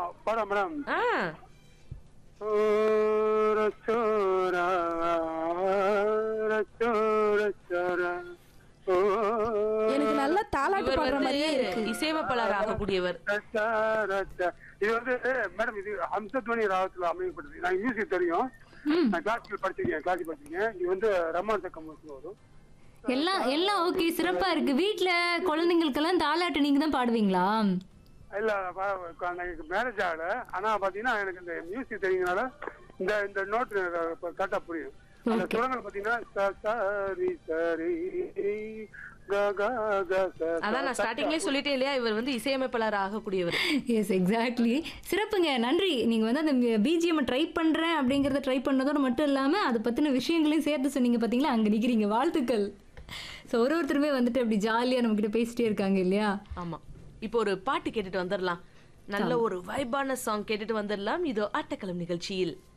படம் மேடம் ஆ சோர சோரா சோர சோரா ஓ எனக்கு நல்லா தாலாட்டு இவர் பாடுற வந்து மாதிரியே இருக்கு இசையமைப்பாளர் ஆகக்கூடியவர் ரச்சா, ரச்சா. இது வந்து மேடம் இது அம்சத்வனி ராகத்துல அமையப்பட்டது நான் மியூசிக் தெரியும் நான் கிளாசிக்கல் படிச்சிருக்கேன் கிளாசிக் படிச்சிருக்கேன் இது வந்து ரமான் சக்கம் வரும் எல்லாம் எல்லாம் ஓகே சிறப்பா இருக்கு வீட்ல குழந்தைங்களுக்கெல்லாம் தாலாட்டு நீங்க தான் பாடுவீங்களா இல்ல ப- எனக்கு மேரேஜ் ஆகல ஆனா பாத்தீங்கன்னா எனக்கு இந்த மியூசிக் தெரியுங்கனால இந்த இந்த நோட் கரெக்டா புரியும் அந்த சுரங்கள் பாத்தீங்கன்னா ச, சரி சரி க, க, க, ச, ச, அதான் நான் ஸ்டார்டிங்லயே சொல்லிட்டேன் இல்லையா இவர் வந்து இசையமைப்பாளர் ஆகக்கூடியவர் எஸ் எக்ஸாக்ட்லி சிறப்புங்க நன்றி நீங்க வந்து அந்த பிஜிஎம் ட்ரை பண்றேன் அப்படிங்கறத ட்ரை பண்ணதோட மட்டும் இல்லாம அதை பத்தின விஷயங்களையும் சேர்த்து சொன்னீங்க பாத்தீங்களா அங்க நிக்கிறீங்க வாழ்த்துக்கள் ஸோ ஒரு ஒருத்தருமே வந்துட்டு அப்படி ஜாலியா நம்ம கிட்ட பேசிட்டே இருக்காங்க இல்லையா ஆமா இப்போ ஒரு பாட்டு கேட்டுட்டு வந்துடலாம் நல்ல ஒரு வைபான சாங் கேட்டுட்டு வந்துடலாம் இதோ ஆட்டக்களம் நிகழ்ச்சியில்